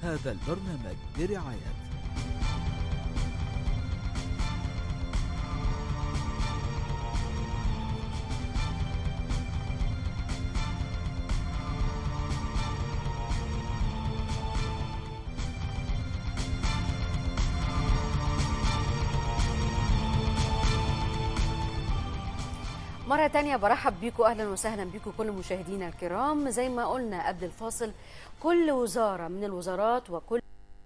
هذا البرنامج برعاية مرة تانية برحب بيكم أهلا وسهلا بيكم كل مشاهدينا الكرام زي ما قلنا قبل الفاصل كل وزارة من الوزارات وكل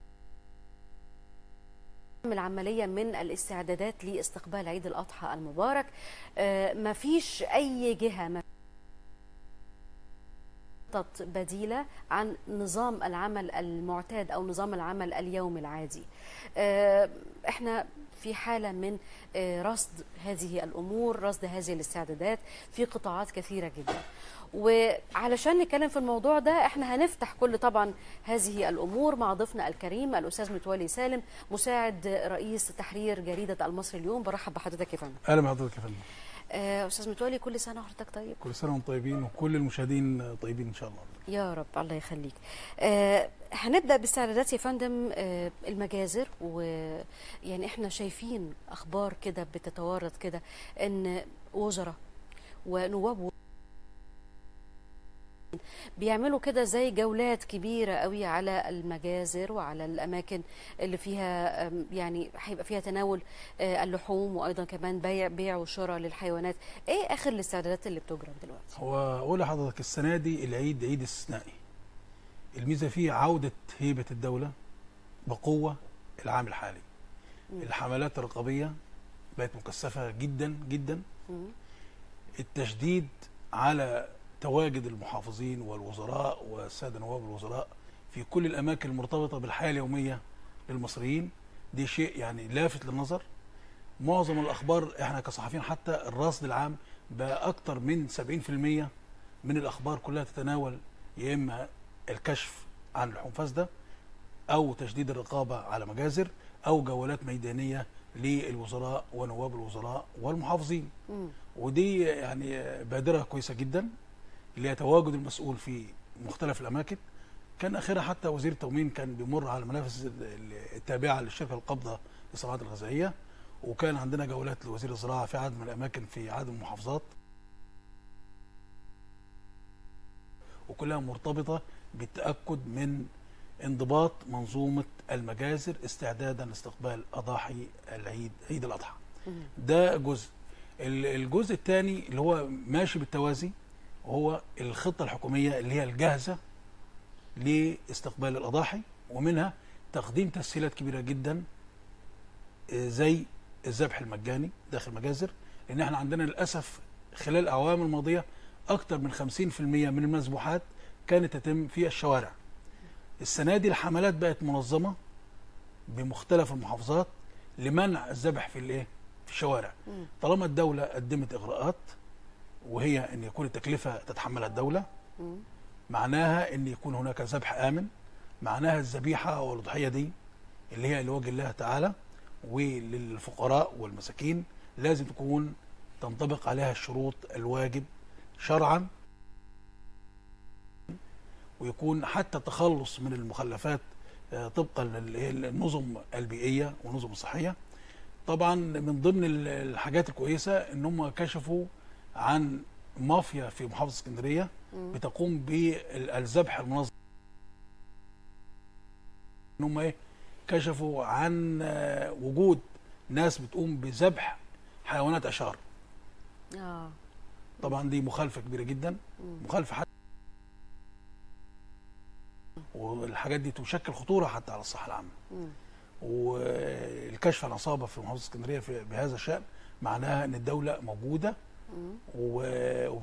العملية من الاستعدادات لاستقبال عيد الأضحى المبارك آه، ما فيش أي جهة ما خطط بديلة عن نظام العمل المعتاد أو نظام العمل اليومي العادي آه، احنا في حالة من آه، رصد هذه الأمور رصد هذه الاستعدادات في قطاعات كثيرة جدا وعلشان نتكلم في الموضوع ده احنا هنفتح كل طبعا هذه الامور مع ضيفنا الكريم الاستاذ متولي سالم مساعد رئيس تحرير جريده المصري اليوم برحب بحضرتك يا فندم اهلا بحضرتك يا فندم آه، استاذ متولي كل سنه وحضرتك طيب كل سنه وانتم طيبين وكل المشاهدين طيبين ان شاء الله يا رب الله يخليك آه هنبدا باستعدادات يا فندم آه المجازر ويعني احنا شايفين اخبار كده بتتوارد كده ان وزراء ونواب بيعملوا كده زي جولات كبيرة قوي على المجازر وعلى الأماكن اللي فيها أم، يعني هيبقى فيها تناول آه، اللحوم وأيضا كمان بيع بيع وشراء للحيوانات إيه آخر الاستعدادات اللي بتجرى دلوقتي؟ هو اقول لحضرتك السنه دي العيد عيد استثنائي الميزه فيه عوده هيبه الدوله بقوه العام الحالي مم. الحملات الرقابيه بقت مكثفه جدا جدا مم. التشديد على تواجد المحافظين والوزراء والساده نواب الوزراء في كل الاماكن المرتبطه بالحياه اليوميه للمصريين دي شيء يعني لافت للنظر معظم الاخبار احنا كصحفيين حتى الرصد العام بقى اكتر من 70% من الاخبار كلها تتناول يا اما الكشف عن لحوم فاسده او تشديد الرقابه على مجازر او جولات ميدانيه للوزراء ونواب الوزراء والمحافظين مم. ودي يعني بادره كويسه جدا اللي هي تواجد المسؤول في مختلف الاماكن كان اخرها حتى وزير التموين كان بيمر على المنافذ التابعه للشركه القابضه للصناعات الغذائيه وكان عندنا جولات لوزير الزراعه في عدد من الاماكن في عدد من المحافظات وكلها مرتبطه بالتاكد من انضباط منظومه المجازر استعدادا لاستقبال اضاحي العيد عيد الاضحى مم. ده جزء ال- الجزء الثاني اللي هو ماشي بالتوازي وهو الخطه الحكوميه اللي هي الجاهزه لاستقبال الاضاحي ومنها تقديم تسهيلات كبيره جدا آه، زي الذبح المجاني داخل مجازر لان احنا عندنا للاسف خلال الاعوام الماضيه اكثر من 50% من المذبوحات كانت تتم في الشوارع السنه دي الحملات بقت منظمه بمختلف المحافظات لمنع الذبح في الايه في الشوارع مم. طالما الدوله قدمت اغراءات وهي ان يكون التكلفه تتحملها الدوله مم. معناها ان يكون هناك ذبح امن معناها الذبيحه والاضحيه دي اللي هي لوجه الله تعالى وللفقراء والمساكين لازم تكون تنطبق عليها الشروط الواجب شرعا ويكون حتى التخلص من المخلفات آه، طبقا للنظم البيئيه والنظم الصحيه طبعا من ضمن ال- الحاجات الكويسه ان هم كشفوا عن مافيا في محافظه اسكندريه مم. بتقوم بالذبح المنظم ان هم ايه كشفوا عن آه، وجود ناس بتقوم بذبح حيوانات اشار آه. طبعا دي مخالفه كبيره جدا مم. مخالفه حتى والحاجات دي تشكل خطوره حتى على الصحه العامه مم. والكشف عن عصابه في محافظه اسكندريه في بهذا الشان معناها ان الدوله موجوده مم. و... و-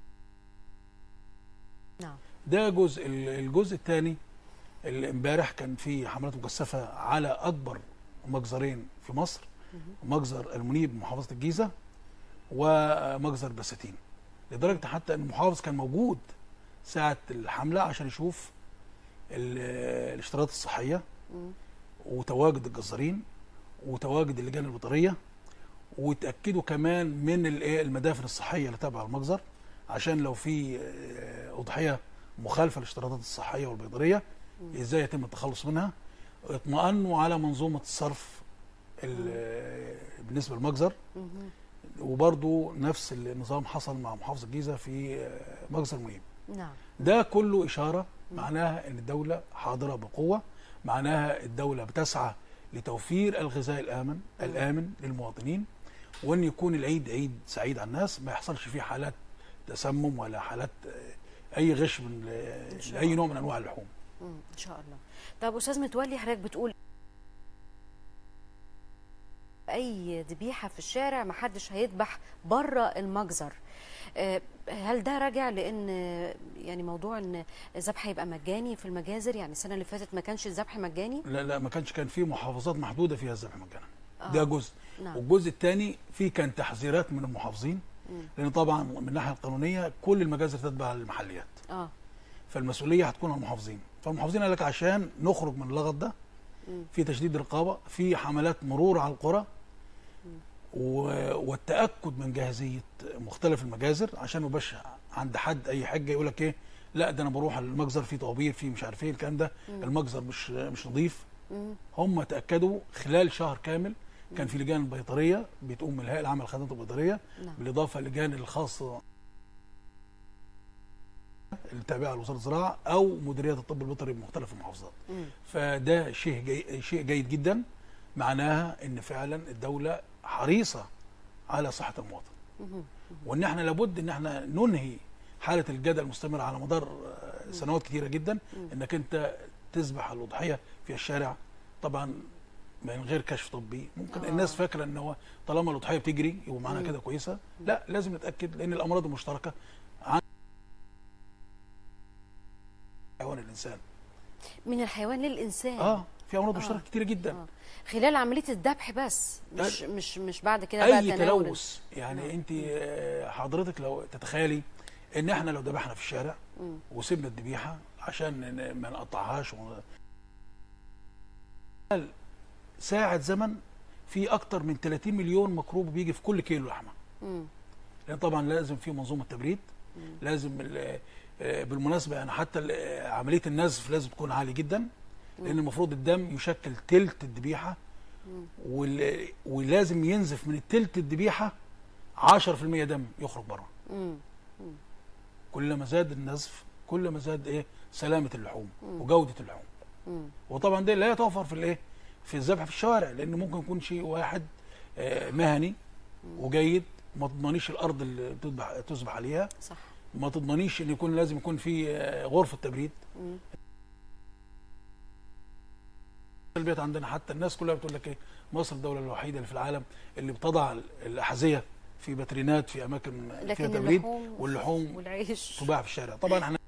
نعم ده جزء ال- الجزء الثاني اللي امبارح كان في حملات مكثفه على اكبر مجزرين في مصر مجزر المنيب محافظه الجيزه ومجزر بساتين لدرجه حتى ان المحافظ كان موجود ساعه الحمله عشان يشوف ال- الاشتراطات الصحيه مم. وتواجد الجزارين وتواجد اللجان البيطريه وتاكدوا كمان من الايه المدافن الصحيه اللي تابعه المجزر عشان لو في آه، اضحيه مخالفه للاشتراطات الصحيه والبيطريه ازاي يتم التخلص منها اطمأنوا على منظومه الصرف ال- بالنسبه للمجزر مهم. وبرضو نفس النظام حصل مع محافظه الجيزه في مجزر منيب نعم ده كله إشارة معناها أن الدولة حاضرة بقوة معناها الدولة بتسعى لتوفير الغذاء الآمن الآمن للمواطنين وأن يكون العيد عيد سعيد على الناس ما يحصلش فيه حالات تسمم ولا حالات آه، أي غش من إن شاء أي الله. نوع من أنواع اللحوم مم. ان شاء الله طب استاذ متولي حضرتك بتقول اي ذبيحه في الشارع ما حدش هيذبح بره المجزر آه، هل ده راجع لان آه، يعني موضوع ان الذبح يبقى مجاني في المجازر يعني السنه اللي فاتت ما كانش الذبح مجاني لا لا ما كانش كان في محافظات محدودة فيها الذبح مجانا آه. ده جزء نعم والجزء الثاني في كان تحذيرات من المحافظين مم. لأن طبعا من الناحية القانونية كل المجازر تتبع المحليات اه فالمسؤوليه هتكون على المحافظين فالمحافظين قال لك عشان نخرج من اللغط ده مم. في تشديد رقابه في حملات مرور على القرى و- والتاكد من جاهزيه مختلف المجازر عشان ما يبقاش عند حد اي حاجه يقول لك ايه لا ده انا بروح المجزر فيه طوابير فيه مش عارف ايه الكلام ده المجزر مش مش نظيف مم. هم تاكدوا خلال شهر كامل كان في لجان البيطريه بتقوم من الهيئه العامه للخدمات البيطريه نعم بالاضافه للجان الخاصه التابعه لوزاره الزراعه او مديريات الطب البيطري بمختلف المحافظات مم. فده شيء جي شيء جيد جدا معناها ان فعلا الدوله حريصه على صحه المواطن مهم. وان احنا لابد ان احنا ننهي حاله الجدل المستمر على مدار آه، سنوات كثيره جدا انك انت تذبح الاضحيه في الشارع طبعا من غير كشف طبي ممكن آه. الناس فاكره ان هو طالما الاضحيه بتجري يبقى معناها كده كويسه لا لازم نتاكد لان الامراض المشتركه عن حيوان الانسان من الحيوان للانسان اه في امراض آه. مشتركه كتيره جدا آه. خلال عمليه الذبح بس مش مش مش بعد كده اي بقى تناول تلوث يعني نعم. انت آه، حضرتك لو تتخيلي ان احنا لو ذبحنا في الشارع مم. وسيبنا الذبيحه عشان ن- ما نقطعهاش ون- ساعة زمن في اكتر من 30 مليون مكروب بيجي في كل كيلو لحمه مم. لان طبعا لازم في منظومه تبريد لازم ال- آه، بالمناسبه يعني حتى ال- آه، عمليه النزف لازم تكون عاليه جدا لان المفروض الدم يشكل تلت الذبيحه وال- ولازم ينزف من التلت الذبيحه 10% دم يخرج بره مم. كلما زاد النزف كل زاد ايه سلامه اللحوم وجوده اللحوم مم. وطبعا ده لا يتوفر في الايه في الذبح في الشوارع لان ممكن يكون شيء واحد آه، مهني وجيد ما تضمنيش الارض اللي تذبح تذبح عليها صح ما تضمنيش ان يكون لازم يكون في آه، غرفه تبريد مم. البيت عندنا حتى الناس كلها بتقول لك ايه مصر الدوله الوحيده اللي في العالم اللي بتضع الاحذيه في باترينات في اماكن فيها لكن تبريد اللحوم واللحوم والعيش تباع في الشارع طبعا احنا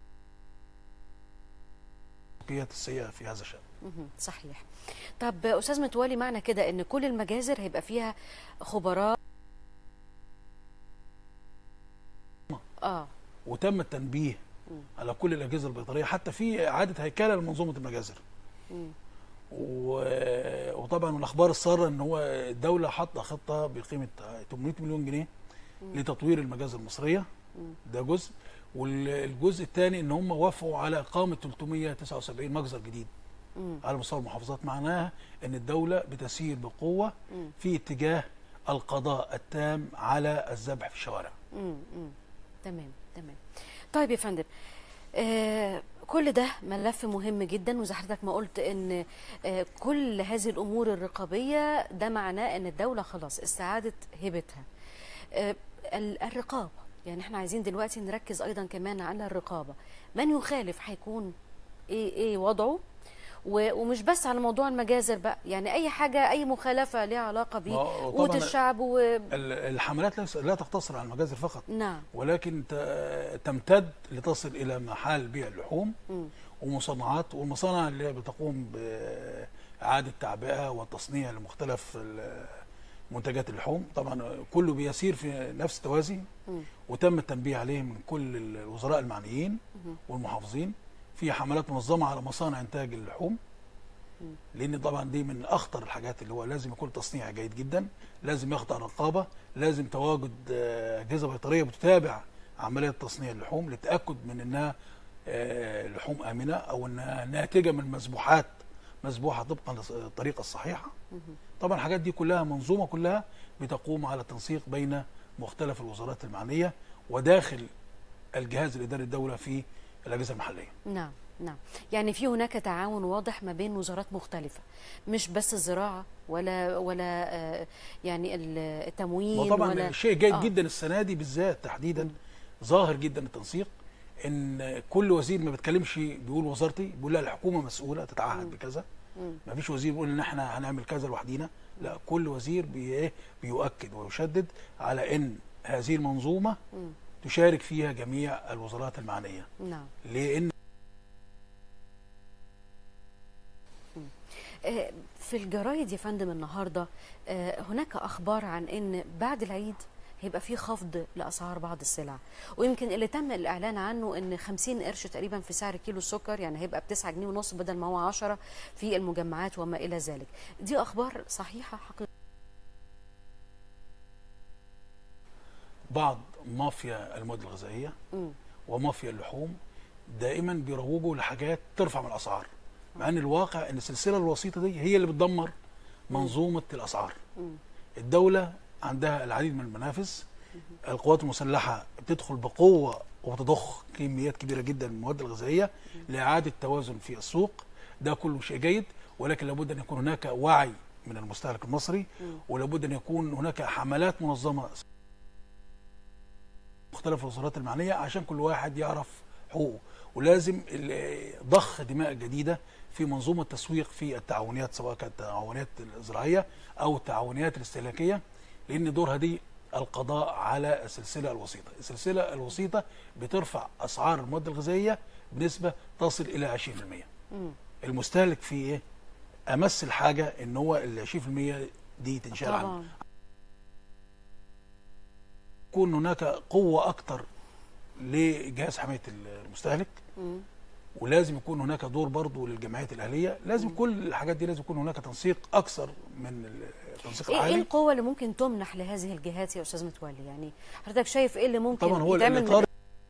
السلوكيات السيئه في هذا الشان مهم. صحيح طب استاذ متولي معنى كده ان كل المجازر هيبقى فيها خبراء اه وتم التنبيه مم. على كل الاجهزه البيطريه حتى في اعاده هيكله لمنظومه المجازر مم. و- وطبعا من الاخبار الساره ان هو الدوله حاطه خطه بقيمه 800 مليون جنيه لتطوير المجازر المصريه ده جزء والجزء الثاني ان هم وافقوا على اقامه 379 مجزر جديد مم. على مستوى المحافظات معناها ان الدوله بتسير بقوه مم. في اتجاه القضاء التام على الذبح في الشوارع مم. مم. تمام تمام طيب يا فندم آه كل ده ملف مهم جدا وزي حضرتك ما قلت ان آه كل هذه الامور الرقابيه ده معناه ان الدوله خلاص استعادت هيبتها آه ال- الرقابه يعني احنا عايزين دلوقتي نركز ايضا كمان على الرقابه من يخالف هيكون ايه ايه وضعه و- ومش بس على موضوع المجازر بقى يعني اي حاجه اي مخالفه ليها علاقه ما هو بقوت طبعاً الشعب و... ال- الحملات ليس- لا تقتصر على المجازر فقط نعم ولكن ت- تمتد لتصل الى محال بيع اللحوم مم. ومصنعات والمصانع اللي بتقوم باعاده تعبئه والتصنيع لمختلف ال- منتجات اللحوم طبعا كله بيسير في نفس التوازي مم. وتم التنبيه عليه من كل الوزراء المعنيين والمحافظين في حملات منظمه على مصانع انتاج اللحوم لان طبعا دي من اخطر الحاجات اللي هو لازم يكون تصنيع جيد جدا لازم يخضع رقابه لازم تواجد آه، اجهزه بيطريه بتتابع عمليه تصنيع اللحوم للتاكد من انها آه، لحوم امنه او انها ناتجه من مسبوحات مسبوحه طبقا للطريقه الصحيحه طبعا الحاجات دي كلها منظومه كلها بتقوم على التنسيق بين مختلف الوزارات المعنيه وداخل الجهاز الاداري الدوله في الاجهزه المحليه نعم نعم يعني في هناك تعاون واضح ما بين وزارات مختلفة مش بس الزراعة ولا ولا آه، يعني ال- التموين وطبعا ولا شيء جيد آه. آه. جدا السنه دي بالذات تحديدا ظاهر جدا التنسيق ان كل وزير ما بيتكلمش بيقول وزارتي بيقول لا الحكومه مسؤوله تتعهد بكذا ما فيش وزير بيقول ان احنا هنعمل كذا لوحدينا لا كل وزير بي إيه بيؤكد ويشدد على ان هذه المنظومه تشارك فيها جميع الوزارات المعنيه نعم لان آه، في الجرايد يا فندم النهارده آه، هناك اخبار عن ان بعد العيد هيبقى في خفض لاسعار بعض السلع ويمكن اللي تم الاعلان عنه ان 50 قرش تقريبا في سعر كيلو السكر يعني هيبقى ب 9 جنيه ونص بدل ما هو 10 في المجمعات وما الى ذلك دي اخبار صحيحه حقيقيه بعض مافيا المواد الغذائيه مم. ومافيا اللحوم دائما بيروجوا لحاجات ترفع من الاسعار مع ان الواقع ان السلسله الوسيطه دي هي اللي بتدمر منظومه الاسعار الدوله عندها العديد من المنافذ القوات المسلحه بتدخل بقوه وبتضخ كميات كبيره جدا من المواد الغذائيه لاعاده توازن في السوق ده كله شيء جيد ولكن لابد ان يكون هناك وعي من المستهلك المصري ولابد ان يكون هناك حملات منظمه مختلف الوزارات المعنيه عشان كل واحد يعرف حقوقه ولازم ال- ضخ دماء جديده في منظومه تسويق في التعاونيات سواء كانت التعاونيات الزراعيه او التعاونيات الاستهلاكيه لان دورها دي القضاء على السلسله الوسيطه، السلسله الوسيطه بترفع اسعار المواد الغذائيه بنسبه تصل الى 20%. مم. المستهلك في ايه؟ امس الحاجه ان هو ال 20% دي تنشال عنه. طبعا يكون هناك قوة أكتر لجهاز حماية المستهلك مم. ولازم يكون هناك دور برضه للجمعيات الأهلية لازم كل الحاجات دي لازم يكون هناك تنسيق أكثر من التنسيق ايه إيه العالي القوه اللي ممكن تمنح لهذه الجهات يا استاذ متولي يعني حضرتك شايف ايه اللي ممكن طبعا هو يتعمل الإطار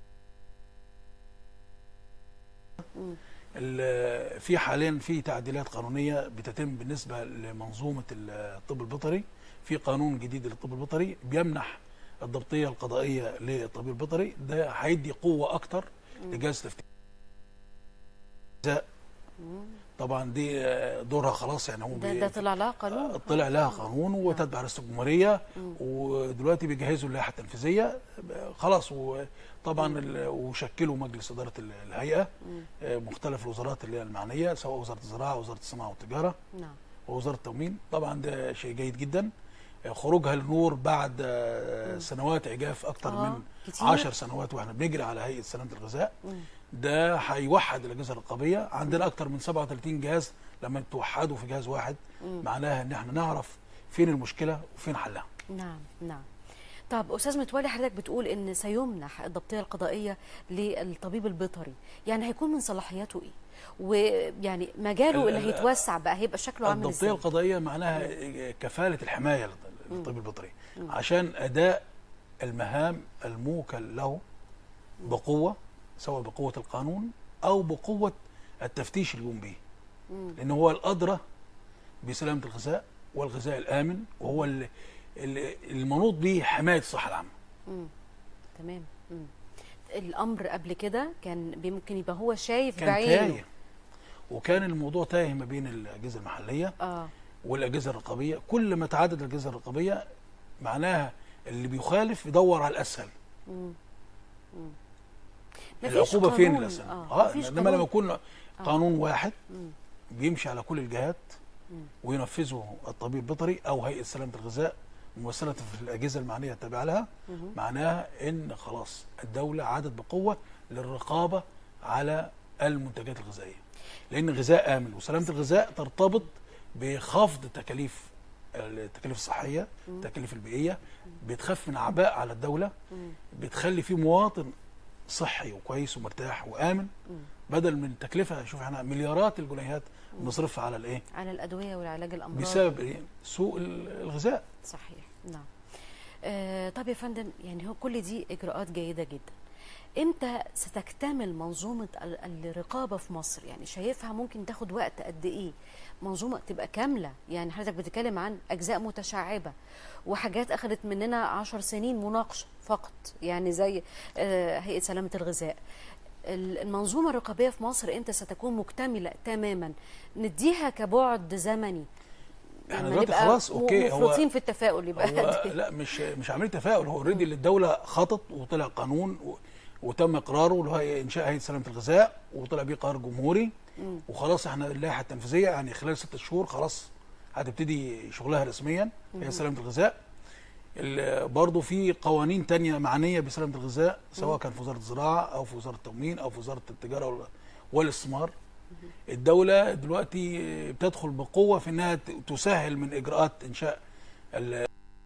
مم. ال- في حاليا في تعديلات قانونية بتتم بالنسبة لمنظومة الطب البيطري في قانون جديد للطب البيطري بيمنح الضبطية القضائية للطبيب البيطري ده هيدي قوة أكتر لجهاز تفتيش طبعا دي آه، دورها خلاص يعني هو ده بي- ده طلع لها قانون طلع لها قانون وتتبع رئاسه الجمهوريه ودلوقتي بيجهزوا اللائحه التنفيذيه خلاص وطبعا ال- وشكلوا مجلس اداره ال- الهيئه آه، مختلف الوزارات اللي هي المعنيه سواء وزاره الزراعه وزاره الصناعه والتجاره نعم ووزاره التموين طبعا ده شيء جيد جدا آه، خروجها للنور بعد آه، سنوات عجاف اكثر آه، من كتير. 10 سنوات واحنا بنجري على هيئه سلامه الغذاء مم. ده هيوحد الاجهزه الرقابيه عندنا اكتر من 37 جهاز لما توحدوا في جهاز واحد معناها ان احنا نعرف فين المشكله وفين حلها نعم نعم طب استاذ متولي حضرتك بتقول ان سيمنح الضبطيه القضائيه للطبيب البيطري يعني هيكون من صلاحياته ايه ويعني مجاله ال- اللي ال- هيتوسع بقى هيبقى شكله عامل الضبطيه ازاي القضائيه معناها كفاله الحمايه للطبيب البيطري عشان اداء المهام الموكل له بقوه سواء بقوه القانون او بقوه التفتيش اللي يقوم به لان هو الادرى بسلامه الغذاء والغذاء الامن وهو ال- ال- المنوط به حمايه الصحه العامه تمام مم. الامر قبل كده كان ممكن يبقى هو شايف كان بعينه تايه وكان الموضوع تايه ما بين الاجهزه المحليه اه والاجهزه الرقابيه كل ما تعدد الاجهزه الرقابيه معناها اللي بيخالف يدور على الاسهل مفيش العقوبه فين قانون. الاسهل اه اه مفيش انما لما قانون. يكون قانون واحد بيمشي على كل الجهات وينفذه الطبيب البيطري او هيئه سلامه الغذاء ممثله في الاجهزه المعنيه التابعه لها معناها ان خلاص الدوله عادت بقوه للرقابه على المنتجات الغذائيه لان الغذاء امن وسلامه الغذاء ترتبط بخفض تكاليف التكاليف الصحيه التكاليف البيئيه بتخف من اعباء على الدوله بتخلي في مواطن صحي وكويس ومرتاح وامن بدل من تكلفه شوف احنا مليارات الجنيهات بنصرفها على الايه على الادويه والعلاج الامراض بسبب إيه؟ سوء الغذاء صحيح نعم آه طب يا فندم يعني هو كل دي اجراءات جيده جدا امتى ستكتمل منظومه ال- الرقابه في مصر يعني شايفها ممكن تاخد وقت قد ايه منظومه تبقى كامله يعني حضرتك بتتكلم عن اجزاء متشعبه وحاجات اخذت مننا عشر سنين مناقشه فقط يعني زي آه، هيئه سلامه الغذاء ال- المنظومه الرقابيه في مصر امتى ستكون مكتمله تماما نديها كبعد زمني احنا لما دلوقتي نبقى خلاص م- اوكي هو مفرطين في التفاؤل يبقى هو قد إيه؟ لا مش مش عمليه تفاؤل هو اوريدي اللي الدوله خطط وطلع قانون و- وتم اقراره اللي هو انشاء هيئه سلامه الغذاء وطلع بيه قرار جمهوري وخلاص احنا اللائحه التنفيذيه يعني خلال ست شهور خلاص هتبتدي شغلها رسميا هي سلامه الغذاء ال- برضه في قوانين تانية معنيه بسلامه الغذاء سواء كان في وزاره الزراعه او في وزاره التموين او في وزاره التجاره وال- والاستثمار الدوله دلوقتي بتدخل بقوه في انها ت- تسهل من اجراءات انشاء ال-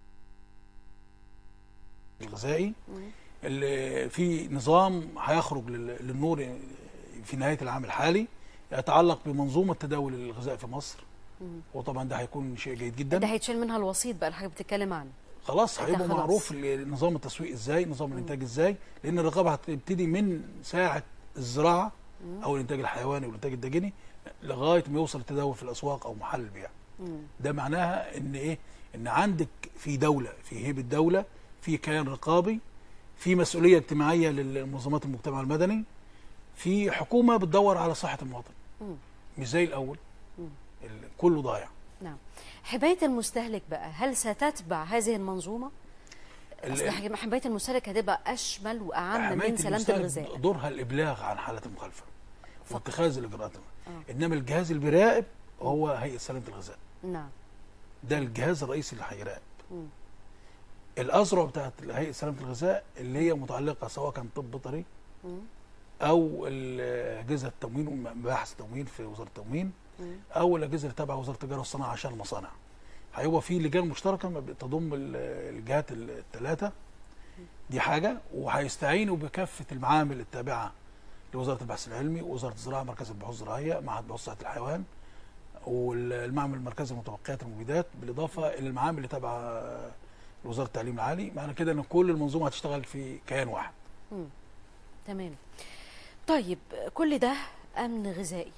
الغذائي اللي في نظام هيخرج لل- للنور في نهايه العام الحالي يتعلق بمنظومه تداول الغذاء في مصر وطبعا ده هيكون شيء جيد ده جدا هيتشال منها الوسيط بقى اللي حضرتك بتتكلم عنه خلاص ده هيبقى خلاص. معروف ال- نظام التسويق ازاي نظام الانتاج ازاي لان الرقابه هتبتدي من ساعه الزراعه او الانتاج الحيواني والانتاج الداجني لغايه ما يوصل التداول في الاسواق او محل البيع ده معناها ان ايه ان عندك في دوله في هيبه دوله في كيان رقابي في مسؤوليه اجتماعيه للمنظمات المجتمع المدني في حكومه بتدور على صحه المواطن مم. مش زي الاول ال- كله ضايع نعم حمايه المستهلك بقى هل ستتبع هذه المنظومه؟ ال- اصل حم- حمايه المستهلك هتبقى اشمل واعم حماية من سلامه المستهلك الغذاء دورها الابلاغ عن حالات المخالفه فقط. واتخاذ الاجراءات آه. انما الجهاز اللي بيراقب هو هيئه سلامه الغذاء نعم ده الجهاز الرئيسي اللي هيراقب مم. الاذرع بتاعت هيئه سلامه الغذاء اللي هي متعلقه سواء كان طب بيطري مم. او ال- اجهزه التموين ومباحث التموين في وزاره التموين مم. او الاجهزه اللي تابعه وزاره التجاره والصناعه عشان المصانع هيبقى في لجان مشتركه ما تضم ال- الجهات الثلاثه دي حاجه وهيستعينوا بكافه المعامل التابعه لوزاره البحث العلمي ووزاره الزراعه مركز البحوث الزراعيه معهد بحوث صحه الحيوان والمعمل المركزي لمتبقيات المبيدات بالاضافه الى المعامل اللي تابعه لوزاره التعليم العالي معنى كده ان كل المنظومه هتشتغل في كيان واحد مم. تمام طيب كل ده امن غذائي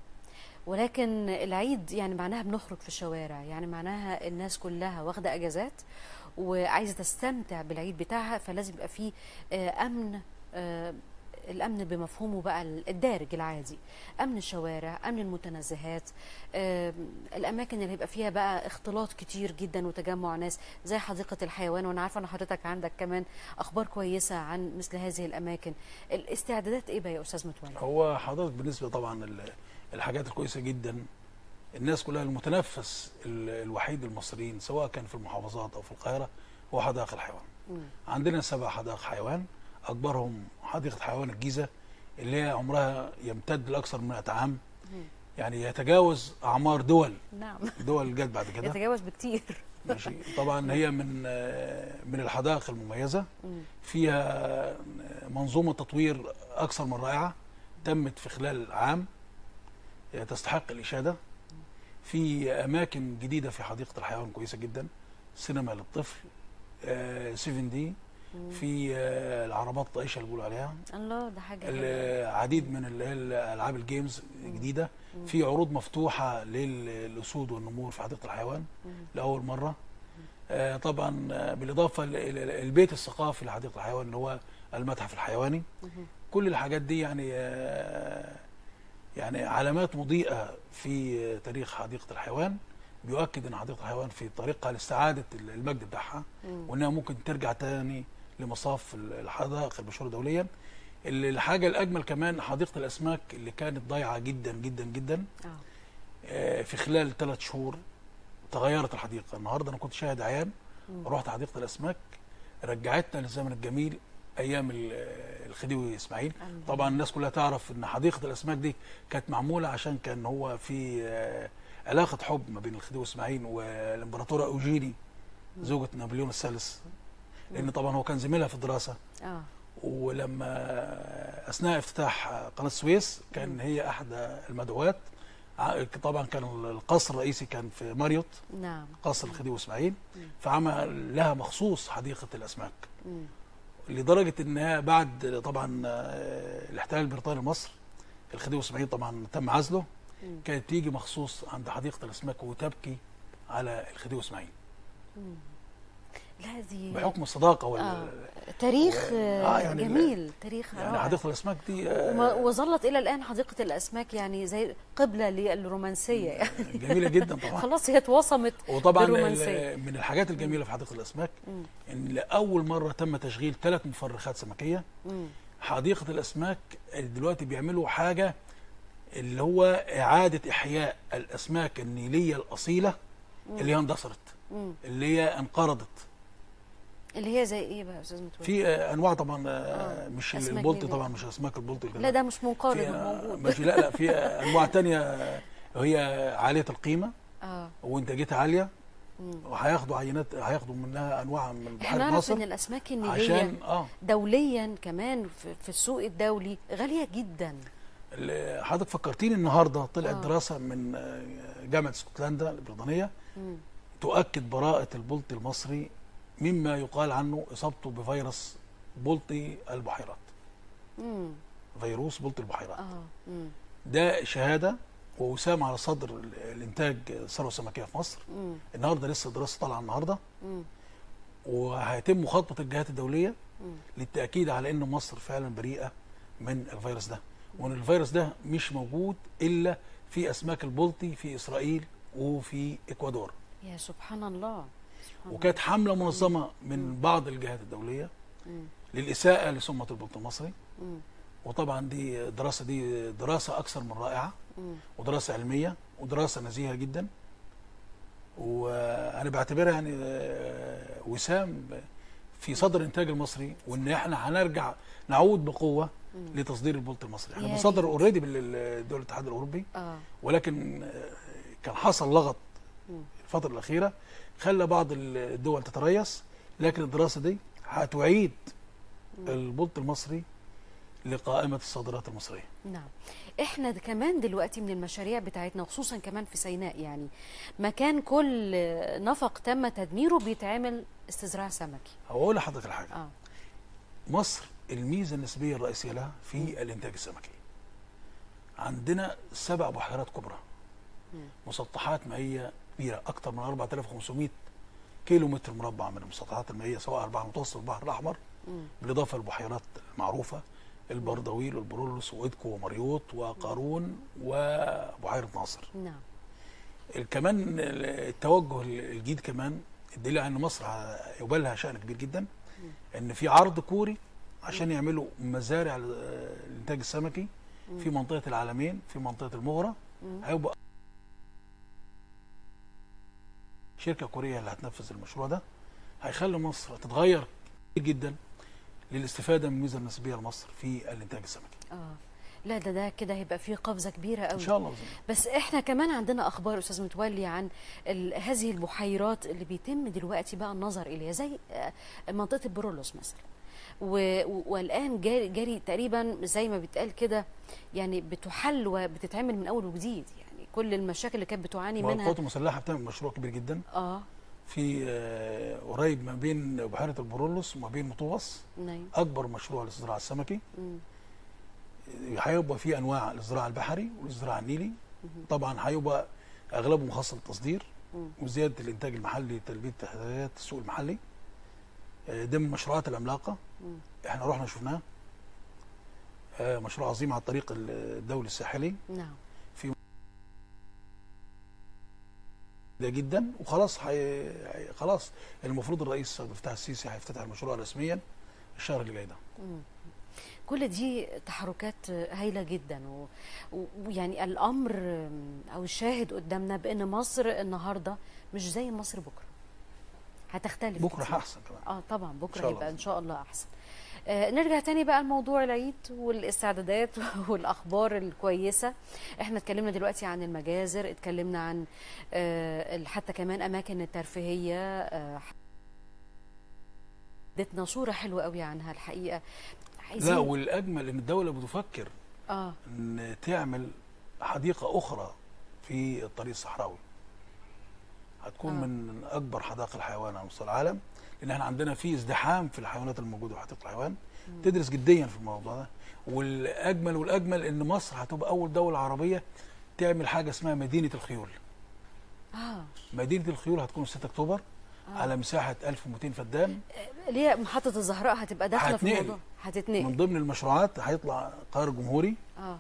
ولكن العيد يعني معناها بنخرج في الشوارع يعني معناها الناس كلها واخده اجازات وعايزه تستمتع بالعيد بتاعها فلازم يبقى فيه آه، امن آه، الامن بمفهومه بقى الدارج العادي امن الشوارع امن المتنزهات آه، الاماكن اللي هيبقى فيها بقى اختلاط كتير جدا وتجمع ناس زي حديقه الحيوان وانا عارفه ان حضرتك عندك كمان اخبار كويسه عن مثل هذه الاماكن الاستعدادات ايه بقى يا استاذ متولي هو حضرتك بالنسبه طبعا ال- الحاجات الكويسه جدا الناس كلها المتنفس ال- الوحيد للمصريين سواء كان في المحافظات او في القاهره هو حدائق الحيوان مم. عندنا سبع حدائق حيوان اكبرهم حديقه حيوان الجيزه اللي هي عمرها يمتد لاكثر من 100 عام مم. يعني يتجاوز اعمار دول نعم دول جت بعد كده يتجاوز بكتير ماشي طبعا هي من آه، من الحدائق المميزه مم. فيها منظومه تطوير اكثر من رائعه تمت في خلال عام تستحق الاشاده في اماكن جديده في حديقه الحيوان كويسه جدا سينما للطفل 7 دي في آه، العربات الطائشه اللي بيقولوا عليها الله ده حاجه حلوة. العديد من اللي هي الالعاب الجيمز الجديده في عروض مفتوحه للاسود والنمور في حديقه الحيوان لاول مره آه، طبعا آه، بالاضافه للبيت الثقافي لحديقه الحيوان اللي هو المتحف الحيواني مهم. كل الحاجات دي يعني آه، يعني علامات مضيئه في تاريخ حديقه الحيوان بيؤكد ان حديقه الحيوان في طريقها لاستعاده المجد بتاعها مم. وانها ممكن ترجع تاني لمصاف الحدائق المشهوره دوليا اللي الحاجه الاجمل كمان حديقه الاسماك اللي كانت ضايعه جدا جدا جدا اه آه، في خلال ثلاث شهور تغيرت الحديقه النهارده انا كنت شاهد عيان مم. رحت حديقه الاسماك رجعتنا للزمن الجميل ايام ال- آه، الخديوي اسماعيل الله. طبعا الناس كلها تعرف ان حديقه الاسماك دي كانت معموله عشان كان هو في آه، علاقه حب ما بين الخديوي اسماعيل والامبراطوره اوجيني زوجة نابليون الثالث لان طبعا هو كان زميلها في الدراسه اه ولما اثناء افتتاح قناه السويس كان هي احد المدعوات ع- طبعا كان القصر الرئيسي كان في ماريوت نعم قصر الخديوي اسماعيل فعمل لها مخصوص حديقه الاسماك مم. لدرجه انها بعد طبعا آه، الاحتلال البريطاني لمصر الخديوي اسماعيل طبعا تم عزله مم. كانت تيجي مخصوص عند حديقه الاسماك وتبكي على الخديوي اسماعيل لا دي بحكم الصداقه وال آه. تاريخ آه آه، يعني جميل تاريخ يعني رائع. حديقه الاسماك دي آه، وما- وظلت الى الان حديقه الاسماك يعني زي قبله للرومانسيه يعني جميله جدا طبعا خلاص هي اتوصمت وطبعا بالرومانسية. ال- من الحاجات الجميله في حديقه الاسماك مم. ان لاول مره تم تشغيل ثلاث مفرخات سمكيه مم. حديقه الاسماك دلوقتي بيعملوا حاجه اللي هو اعاده احياء الاسماك النيليه الاصيله اللي هي اندثرت مم. اللي هي انقرضت اللي هي زي ايه بقى يا استاذ متولي في آه، انواع طبعا آه، آه، مش أسماك البلطي نيلية. طبعا مش اسماك البلطي والكلام لا ده مش منقرض في آه، موجود مش لا لا في آه، انواع تانية آه، هي عاليه القيمه اه وانتاجيتها عاليه مم. وهياخدوا عينات هياخدوا منها انواع من احنا بحيره نعرف ناصر ان الاسماك النيليه عشان اه دوليا كمان في, في السوق الدولي غاليه جدا ال- حضرتك فكرتيني النهارده طلعت آه. دراسه من آه، جامعه اسكتلندا البريطانيه مم. تؤكد براءه البلطي المصري مما يقال عنه اصابته بفيروس بلطي البحيرات مم. فيروس بلطي البحيرات اه مم. ده شهاده ووسام على صدر ال- الانتاج ثروه سمكيه في مصر مم. النهارده لسه دراسه طالعه النهارده مم. وهيتم مخاطبه الجهات الدوليه مم. للتاكيد على ان مصر فعلا بريئه من الفيروس ده وان الفيروس ده مش موجود الا في اسماك البلطي في اسرائيل وفي اكوادور يا سبحان الله سبحان وكانت حمله منظمه من بعض الجهات الدوليه الله. مم. للاساءه لسمه البلطي المصري مم. وطبعا دي دراسه دي دراسه اكثر من رائعه مم. ودراسه علميه ودراسه نزيهه جدا وانا بعتبرها يعني آه، وسام في صدر الانتاج المصري وان احنا هنرجع نعود بقوه مم. لتصدير البلط المصري احنا يا بنصدر ريت. اوريدي بالدول الاتحاد الاوروبي اه ولكن آه، كان حصل لغط مم. الفتره الاخيره خلى بعض الدول تتريث لكن الدراسه دي هتعيد البلط المصري لقائمه الصادرات المصريه نعم احنا د- كمان دلوقتي من المشاريع بتاعتنا وخصوصا كمان في سيناء يعني مكان كل نفق تم تدميره بيتعمل استزراع سمكي هقول لحضرتك الحاجه اه مصر الميزه النسبيه الرئيسيه لها في الانتاج السمكي عندنا سبع بحيرات كبرى مم. مسطحات مائيه كبيره اكثر من 4500 كيلو متر مربع من المسطحات المائيه سواء البحر المتوسط والبحر الاحمر مم. بالاضافه للبحيرات المعروفه البردويل والبرولوس وإدكو ومريوط وقارون وبحيره ناصر نعم كمان التوجه الجديد كمان الدليل على ان مصر يبقى لها شان كبير جدا ان في عرض كوري عشان يعملوا مزارع الانتاج السمكي في منطقه العالمين في منطقه المغره مم. هيبقى شركه كوريه اللي هتنفذ المشروع ده هيخلي مصر تتغير كتير جدا للاستفاده من الميزه النسبيه لمصر في الانتاج السمكي اه لا ده ده كده هيبقى فيه قفزه كبيره قوي ان شاء الله بإذن الله. بس احنا كمان عندنا اخبار استاذ متولي عن ال- هذه البحيرات اللي بيتم دلوقتي بقى النظر اليها زي آه، منطقه البرولوس مثلا و- و- والان جاري, جاري تقريبا زي ما بيتقال كده يعني بتحل وبتتعمل من اول وجديد يعني كل المشاكل اللي كانت بتعاني منها القوات المسلحه بتعمل مشروع كبير جدا اه في آه، قريب ما بين بحيره البرولوس وما بين مطوبس نعم اكبر مشروع للزراعه السمكي مم. هيبقى فيه انواع للزراعه البحري والزراعه النيلي طبعا هيبقى اغلبه مخصص للتصدير مم. وزياده الانتاج المحلي لتلبيه تحديات السوق المحلي آه، ده من المشروعات العملاقه مم. احنا رحنا شفناه آه، مشروع عظيم على الطريق الدولي الساحلي نعم ده جدا وخلاص حي... حي- خلاص المفروض الرئيس عبد الفتاح السيسي هيفتتح المشروع رسميا الشهر اللي جاي ده مم. كل دي تحركات هايلة جدا و- و- ويعني الأمر أو الشاهد قدامنا بأن مصر النهاردة مش زي مصر بكرة هتختلف بكره كتير. هحسن كمان اه طبعا إن بكره شاء الله. يبقى ان شاء الله احسن آه نرجع تاني بقى لموضوع العيد والاستعدادات والاخبار الكويسه احنا اتكلمنا دلوقتي عن المجازر اتكلمنا عن آه حتى كمان اماكن الترفيهيه آه ادتنا صوره حلوه قوي عنها الحقيقه عايزين لا والاجمل ان الدوله بتفكر اه ان تعمل حديقه اخرى في الطريق الصحراوي هتكون آه. من اكبر حدائق الحيوان على مستوى العالم لان احنا عندنا في ازدحام في الحيوانات الموجوده في حديقه الحيوان تدرس جديا في الموضوع ده والاجمل والاجمل ان مصر هتبقى اول دوله عربيه تعمل حاجه اسمها مدينه الخيول اه مدينه الخيول هتكون في 6 اكتوبر على مساحه 1200 فدان اللي هي محطه الزهراء هتبقى داخله في هتنقل. الموضوع من هتتنقل ضمن المشروعات هيطلع قرار جمهوري اه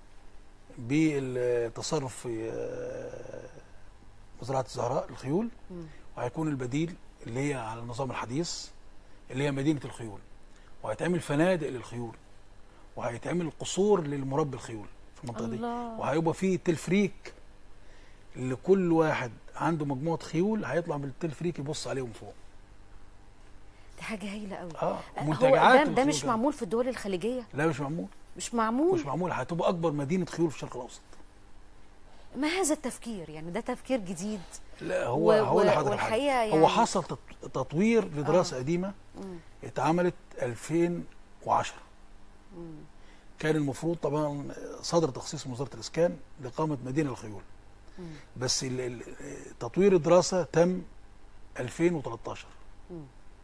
بالتصرف في آه، مزرعه الزهراء الخيول مم. وهيكون البديل اللي هي على النظام الحديث اللي هي مدينه الخيول وهيتعمل فنادق للخيول وهيتعمل قصور للمربي الخيول في المنطقه دي الله. وهيبقى فيه تلفريك لكل واحد عنده مجموعه خيول هيطلع من التلفريك يبص عليهم فوق دي حاجه هايله قوي اه هو منتجعات ده, ده الخيول مش كمان. معمول في الدول الخليجيه لا مش معمول مش معمول مش معمول هتبقى اكبر مدينه خيول في الشرق الاوسط ما هذا التفكير يعني ده تفكير جديد لا هو و- هقول و- لحضرتك والحقيقة حاجة. يعني- هو حصل تط- تطوير لدراسه آه. قديمه مم. اتعملت 2010 مم. كان المفروض طبعا صدر تخصيص من وزاره الاسكان لاقامه مدينه الخيول مم. بس ال- ال- تطوير الدراسه تم 2013 مم.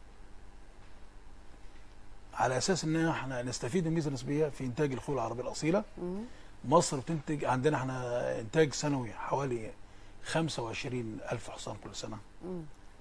على اساس ان احنا نستفيد من ميزه نسبيه في انتاج الخيول العربيه الاصيله مم. مصر بتنتج عندنا احنا انتاج سنوي حوالي 25 الف حصان كل سنه مم.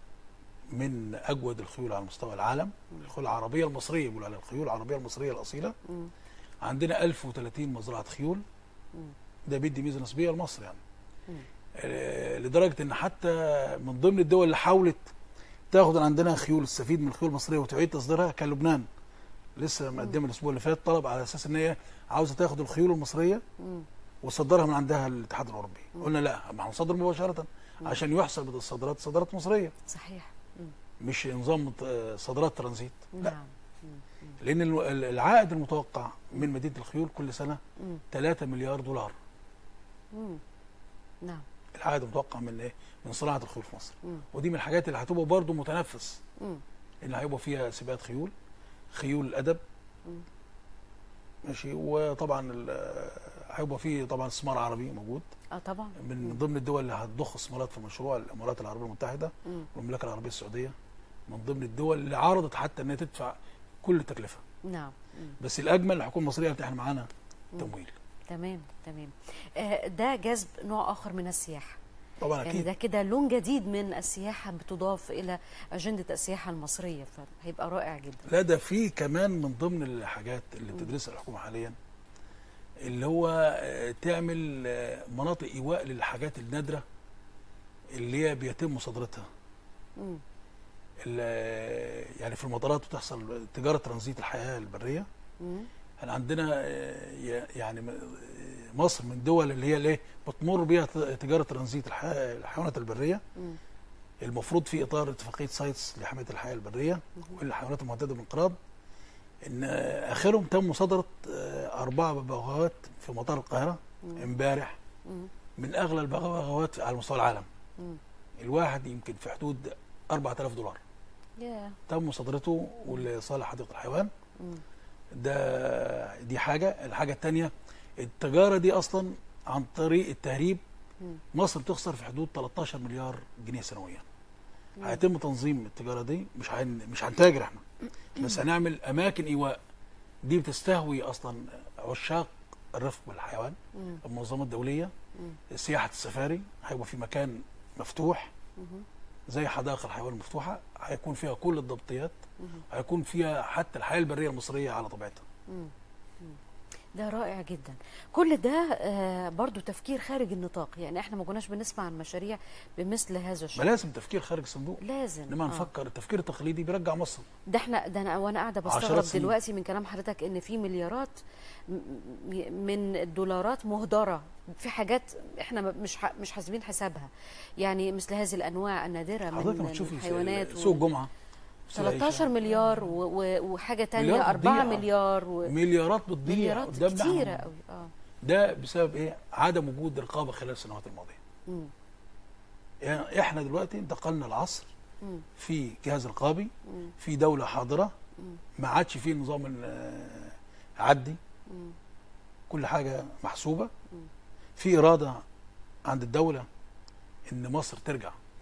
من اجود الخيول على مستوى العالم الخيول العربيه المصريه بيقولوا عليها الخيول العربيه المصريه الاصيله مم. عندنا 1030 مزرعه خيول مم. ده بيدي ميزه نسبيه لمصر يعني مم. آه، لدرجه ان حتى من ضمن الدول اللي حاولت تاخد عندنا خيول تستفيد من الخيول المصريه وتعيد تصديرها كان لبنان لسه مقدمه الاسبوع اللي فات طلب على اساس ان هي عاوزه تاخد الخيول المصريه مم. وتصدرها من عندها الاتحاد الاوروبي قلنا لا ما هنصدر مباشره عشان يحسب الصادرات صادرات مصريه صحيح مم. مش نظام آه، صادرات ترانزيت لا نعم لان ال- ال- العائد المتوقع من مدينه الخيول كل سنه مم. 3 مليار دولار مم. نعم العائد المتوقع من ايه من صناعه الخيول في مصر مم. ودي من الحاجات اللي هتبقى برضه متنفس مم. اللي هيبقى فيها سباقات خيول خيول الادب مم. ماشي وطبعا ال- هيبقى فيه طبعا استثمار عربي موجود اه طبعا من ضمن الدول اللي هتضخ استثمارات في مشروع الامارات العربيه المتحده مم. والمملكه العربيه السعوديه من ضمن الدول اللي عرضت حتى انها تدفع كل التكلفه نعم مم. بس الاجمل الحكومه المصريه قالت احنا معانا تمويل تمام تمام آه ده جذب نوع اخر من السياحه طبعا يعني اكيد ده كده لون جديد من السياحه بتضاف الى اجنده السياحه المصريه فهيبقى رائع جدا لا ده في كمان من ضمن الحاجات اللي بتدرسها الحكومه حاليا اللي هو آه، تعمل آه، مناطق ايواء للحاجات النادره اللي هي بيتم مصادرتها مم. ال- يعني في المطارات بتحصل تجاره ترانزيت الحياه البريه مم. احنا عندنا آه، ي- يعني م- آه، مصر من الدول اللي هي الايه بتمر بيها ت- تجاره ترانزيت الح- الحيوانات البريه مم. المفروض في اطار اتفاقيه سايتس لحمايه الحياه البريه والحيوانات المهدده بالانقراض ان آه، اخرهم تم مصادره آه، اربع ببغاوات في مطار القاهره امبارح مم. من اغلى البغاوات على مستوى العالم مم. الواحد يمكن في حدود 4000 دولار يا تم مصادرته ولصالح حديقه الحيوان مم. ده دي حاجه الحاجه الثانيه التجاره دي اصلا عن طريق التهريب مم. مصر بتخسر في حدود 13 مليار جنيه سنويا هيتم تنظيم التجاره دي مش هن مش هنتاجر احنا بس هنعمل اماكن ايواء دي بتستهوي اصلا عشاق الرفق بالحيوان مم. المنظمات الدوليه مم. سياحه السفاري هيبقى في مكان مفتوح مم. زي حدائق الحيوان المفتوحه هيكون فيها كل الضبطيات مم. هيكون فيها حتى الحياه البريه المصريه على طبيعتها مم. مم. ده رائع جدا كل ده آه برضو تفكير خارج النطاق يعني احنا ما كناش بنسمع عن مشاريع بمثل هذا ما الشكل لازم تفكير خارج الصندوق لازم انما آه. نفكر التفكير التقليدي بيرجع مصر ده احنا ده انا وانا قاعده عشرات بستغرب سنين. دلوقتي من كلام حضرتك ان في مليارات م- م- من الدولارات مهدره في حاجات احنا م- مش ح- مش حاسبين حسابها يعني مثل هذه الانواع النادره حضرتك من لما تشوفي الحيوانات سوق الجمعه 13 مليار و- و- وحاجه تانية مليار 4 بتضيع. مليار و- مليارات بتضيع مليارات قدامنا كتيره إحنا. قوي اه ده بسبب ايه عدم وجود رقابه خلال السنوات الماضيه مم. يعني احنا دلوقتي انتقلنا العصر مم. في جهاز رقابي مم. في دوله حاضره مم. ما عادش فيه نظام ال- عدي مم. كل حاجه محسوبه مم. في اراده عند الدوله ان مصر ترجع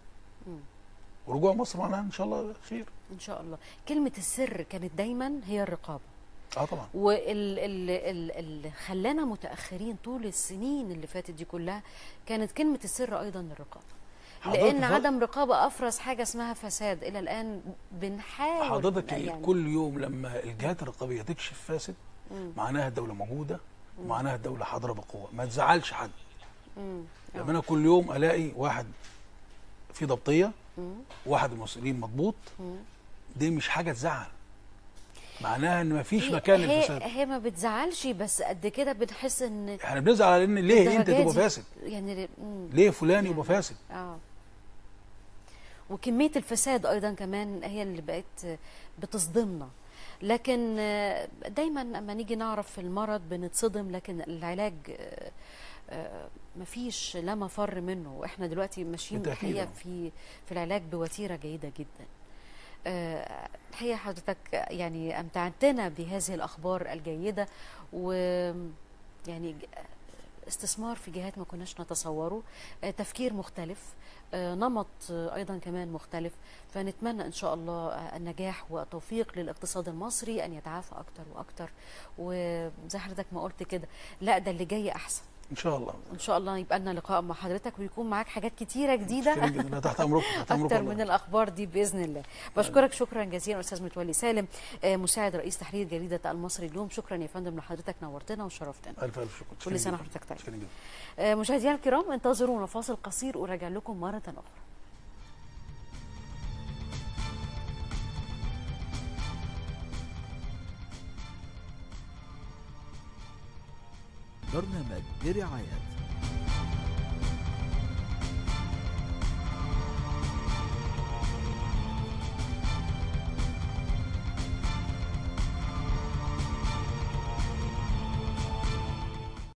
مم. ورجوع مصر معناها ان شاء الله خير ان شاء الله كلمه السر كانت دايما هي الرقابه اه طبعا واللي خلانا متاخرين طول السنين اللي فاتت دي كلها كانت كلمه السر ايضا الرقابه حضرتك لان ف- عدم رقابه افرز حاجه اسمها فساد الى الان بنحاول حضرتك يعني كل يوم لما الجهات الرقابيه تكشف فاسد مم. معناها الدوله موجوده ومعناها الدوله حاضره بقوه ما تزعلش حد مم. لما انا كل يوم الاقي واحد في ضبطيه مم. واحد المسؤولين مضبوط مم. دي مش حاجه تزعل معناها ان ما فيش هي- مكان هي, للفساد هي ما بتزعلش بس قد كده بنحس ان احنا بنزعل على ان ليه انت الدرجة تبقى دي- فاسد يعني مم. ليه فلان يبقى يعني. فاسد اه وكمية الفساد أيضا كمان هي اللي بقت بتصدمنا لكن آه، دايما لما نيجي نعرف في المرض بنتصدم لكن العلاج آه، آه، مفيش لا مفر منه واحنا دلوقتي ماشيين بالتأكيد الحقيقه آه. في في العلاج بوتيره جيده جدا آه، الحقيقه حضرتك يعني امتعتنا بهذه الاخبار الجيده و يعني ج- استثمار في جهات ما كناش نتصوره آه، تفكير مختلف آه، نمط آه، ايضا كمان مختلف فنتمنى ان شاء الله آه، النجاح والتوفيق للاقتصاد المصري ان يتعافى اكتر واكتر وزي حضرتك ما قلت كده لا ده اللي جاي احسن ان شاء الله ان شاء الله يبقى لنا لقاء مع حضرتك ويكون معاك حاجات كتيره جديده شكراً جداً. لا، تحت امركم تحت امركم اكتر والله. من الاخبار دي باذن الله بشكرك شكرا جزيلا استاذ متولي سالم آه، مساعد رئيس تحرير جريده المصري اليوم شكرا يا فندم لحضرتك نورتنا وشرفتنا الف الف شكر شكراً كل سنه جداً. وحضرتك طيب شكراً جداً. آه، مشاهدينا الكرام انتظرونا فاصل قصير وراجع لكم مره اخرى برنامج برعاية